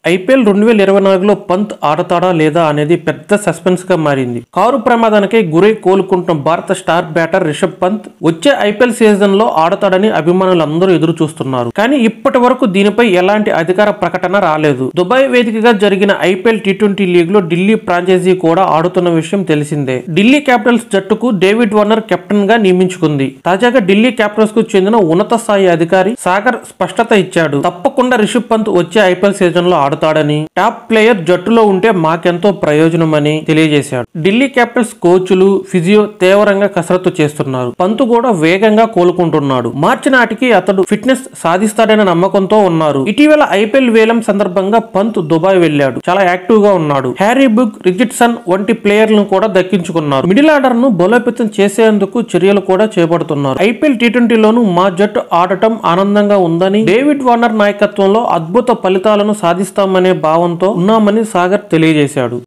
IPL రెండు వేల ఇరవై నాలుగులో పంత్ ఆడతాడా లేదా అనేది పెద్ద సస్పెన్స్ గా మారింది కారు ప్రమాదానికి గురై కోలుకుంటున్న భారత స్టార్ బ్యాటర్ రిషబ్ పంత్ వచ్చే ఐపీఎల్ సీజన్ లో ఆడతాడని అభిమానులందరూ ఎదురు చూస్తున్నారు కానీ ఇప్పటి వరకు దీనిపై ఎలాంటి అధికార ప్రకటన రాలేదు దుబాయ్ వేదికగా జరిగిన ఐపీఎల్ టీ ట్వంటీ లీగ్ లో ఢిల్లీ ఫ్రాంచైజీ కూడా ఆడుతున్న విషయం తెలిసిందే ఢిల్లీ క్యాపిటల్స్ జట్టుకు డేవిడ్ వార్నర్ కెప్టెన్ గా నియమించుకుంది తాజాగా ఢిల్లీ క్యాపిటల్స్ కు చెందిన ఉన్నత స్థాయి అధికారి సాగర్ స్పష్టత ఇచ్చాడు తప్పకుండా రిషబ్ పంత్ వచ్చే ఐపీఎల్ సీజన్ లో ఆడతాడని టాప్ ప్లేయర్ జట్టులో ఉంటే మాకెంతో ప్రయోజనమని తెలియజేశాడు ఢిల్లీ క్యాపిటల్స్ కోచ్లు ఫిజియో తీవ్రంగా కసరత్తు చేస్తున్నారు పంతు కూడా వేగంగా కోలుకుంటున్నాడు మార్చి నాటికి అతడు ఫిట్నెస్ సాధిస్తాడనే నమ్మకంతో ఉన్నారు ఇటీవల ఐపీఎల్ వేలం సందర్భంగా పంత్ దుబాయ్ వెళ్ళాడు చాలా యాక్టివ్ గా ఉన్నాడు హ్యారీ బుక్ రిజిట్సన్ వంటి ప్లేయర్లను కూడా దక్కించుకున్నారు మిడిల్ ఆర్డర్ ను బలోపేతం చేసేందుకు చర్యలు కూడా చేపడుతున్నారు ఐపీఎల్ టీ ట్వంటీలోనూ మా జట్టు ఆడటం ఆనందంగా ఉందని డేవిడ్ వార్నర్ నాయకత్వంలో అద్భుత ఫలితాలను సాధిస్తామనే భావంతో ఉన్నామని సాగర్ తెలియజేశాడు